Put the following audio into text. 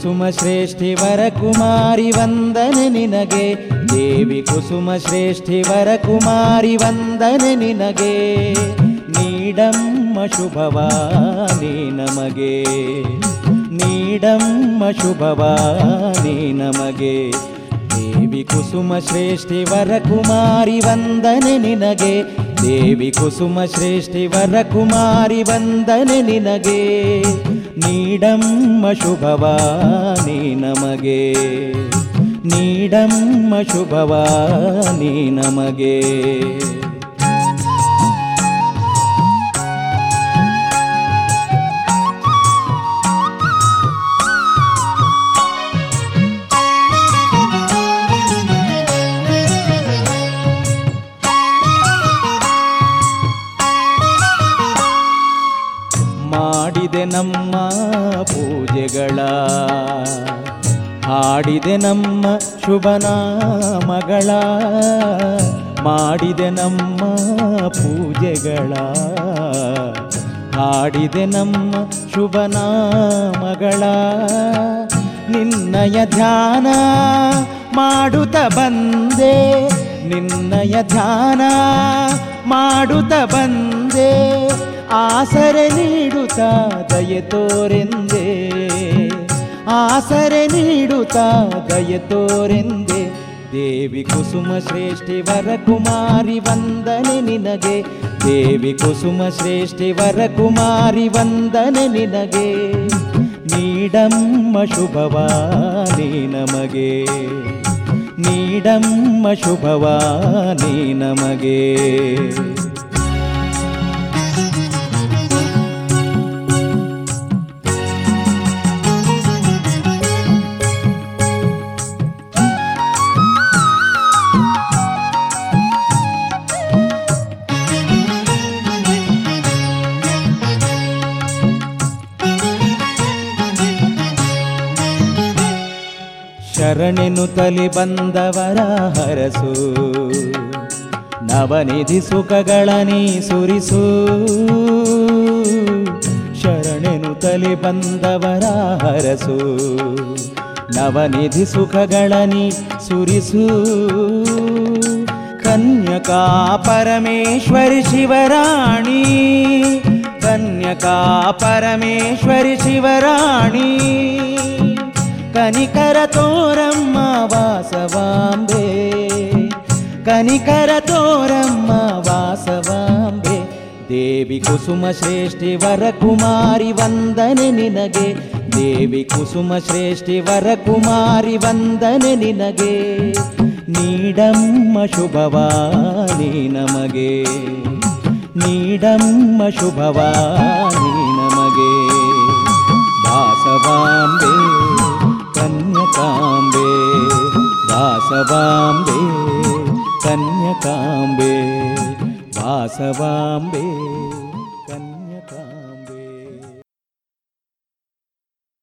ಕುಸುಮ ಶ್ರೇಷ್ಠಿ ವರ ಕುಮಾರಿ ವಂದನೆ ನಿನಗೆ ದೇವಿ ಕುಸುಮ ಶ್ರೇಷ್ಠಿ ವರ ಕುಮಾರಿ ವಂದನೆ ನಿನಗೆ ನೀಡಮ್ಮ ಶುಭವಾನಿ ನಮಗೆ ನೀಡಮ್ಮ ಶುಭವಾನಿ ನಮಗೆ ದೇವಿ ಕುಸುಮ ಶ್ರೇಷ್ಠಿ ವರ ಕುಮಾರಿ ವಂದನೆ ನಿನಗೆ ದೇವಿ ಕುಸುಮ ಶ್ರೇಷ್ಠಿ ವರ ಕುಮಾರಿ ವಂದನೆ ನಿನಗೆ ನೀಡಮ್ಮ ಶುಭವಾನಿ ನಮಗೆ ನೀಡಮ್ಮ ಶುಭವಾನಿ ನಮಗೆ ಮಾಡಿದೆ ನಮ್ಮ ಪೂಜೆಗಳ ಹಾಡಿದೆ ನಮ್ಮ ಶುಭನಾಮಗಳ ಮಾಡಿದೆ ನಮ್ಮ ಪೂಜೆಗಳ ಹಾಡಿದೆ ನಮ್ಮ ಶುಭನಾಮಗಳ ನಿನ್ನಯ ಧ್ಯಾನ ಮಾಡುತ್ತ ಬಂದೆ ನಿನ್ನಯ ಧ್ಯಾನ ಮಾಡುತ್ತ ಬಂದೆ ಆಸರೆ ನೀಡುತ್ತಾ ದಯೆ ತೋರೆಂದೆ ಆಸರೆ ನೀಡುತ್ತಾ ದಯೆ ತೋರೆಂದೆ ದೇವಿ ಕುಸುಮ ಶ್ರೇಷ್ಠಿ ವರ ಕುಮಾರಿ ವಂದನೆ ನಿನಗೆ ದೇವಿ ಕುಸುಮ ಶ್ರೇಷ್ಠಿ ವರ ಕುಮಾರಿ ವಂದನೆ ನಿನಗೆ ನೀಡಮ್ಮ ಶುಭವಾನಿ ನಮಗೆ ನೀಡಮ್ಮ ಶುಭವಾನಿ ನಮಗೆ ಶರಣೆನು ತಲಿ ಬಂದವರ ಹರಸು ನವನಿಧಿ ಸುಖಗಳನಿ ಸುರಿಸು ಶರಣೆನು ತಲಿ ಬಂದವರ ಹರಸು ನವನಿಧಿ ಸುಖಗಳನಿ ಸುರಿಸು ಕನ್ಯಕಾ ಪರಮೇಶ್ವರಿ ಶಿವರಾಣಿ ಕನ್ಯಕಾ ಪರಮೇಶ್ವರಿ ಶಿವರಾಣಿ ಕನಿಕರ ತೋರಮ್ಮ ವಾಸವಾಂಬೆ ಕನಿಕರ ತೋರಮ್ಮ ವಾಸವಾಂಬೆ ದೇವಿ ಕುಸುಮ ಶ್ರೇಷ್ಠಿ ವರ ಕುಮಾರಿ ವಂದನೆ ನಿನಗೆ ದೇವಿ ಕುಸುಮ ಶ್ರೇಷ್ಠಿ ವರ ಕುಮಾರಿ ವಂದನೆ ನಿನಗೆ ನೀಡಮ್ಮ ಶುಭವಾನಿ ನಮಗೆ ನೀಡಮ್ಮ ಶುಭವಾನಿ ನಮಗೆ ವಾಸವಾಂಬೆ ಕನ್ಯಕಾಂಬೆ ವಾಸವಾಂಬೆ ಕನ್ಯಕಾಂಬೆ ವಾಸವಾಂಬೆ